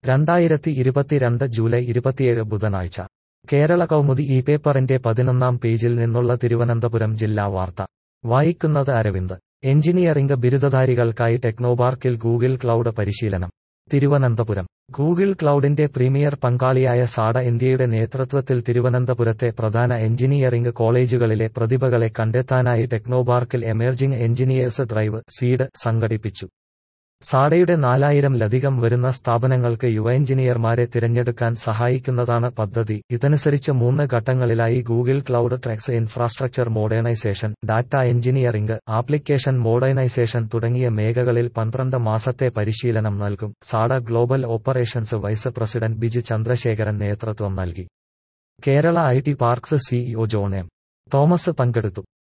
രണ്ടായിരത്തി ഇരുപത്തിരണ്ട് ജൂലൈ ഇരുപത്തിയേഴ് ബുധനാഴ്ച കേരള കൗമുദി ഈ പേപ്പറിന്റെ പതിനൊന്നാം പേജിൽ നിന്നുള്ള തിരുവനന്തപുരം ജില്ലാ വാർത്ത വായിക്കുന്നത് അരവിന്ദ് എഞ്ചിനീയറിംഗ് ബിരുദധാരികൾക്കായി ടെക്നോപാർക്കിൽ ഗൂഗിൾ ക്ലൗഡ് പരിശീലനം തിരുവനന്തപുരം ഗൂഗിൾ ക്ലൗഡിന്റെ പ്രീമിയർ പങ്കാളിയായ സാഡ ഇന്ത്യയുടെ നേതൃത്വത്തിൽ തിരുവനന്തപുരത്തെ പ്രധാന എഞ്ചിനീയറിംഗ് കോളേജുകളിലെ പ്രതിഭകളെ കണ്ടെത്താനായി ടെക്നോപാർക്കിൽ എമേർജിംഗ് എഞ്ചിനീയേഴ്സ് ഡ്രൈവ് സീഡ് സംഘടിപ്പിച്ചു സാഡയുടെ നാലായിരംലധികം വരുന്ന സ്ഥാപനങ്ങൾക്ക് യുവ എഞ്ചിനീയർമാരെ തിരഞ്ഞെടുക്കാൻ സഹായിക്കുന്നതാണ് പദ്ധതി ഇതനുസരിച്ച് മൂന്ന് ഘട്ടങ്ങളിലായി Google cloud tracks infrastructure modernisation data engineering application modernisation തുടങ്ങിയ മേഖലകളിൽ പന്ത്രണ്ട് മാസത്തെ പരിശീലനം നൽകും സാഡ global operations vice president Biju Chandrasekharan നേതൃത്വം നൽകി Kerala I T parks C E O John M Thomas പങ്കെടുത്തു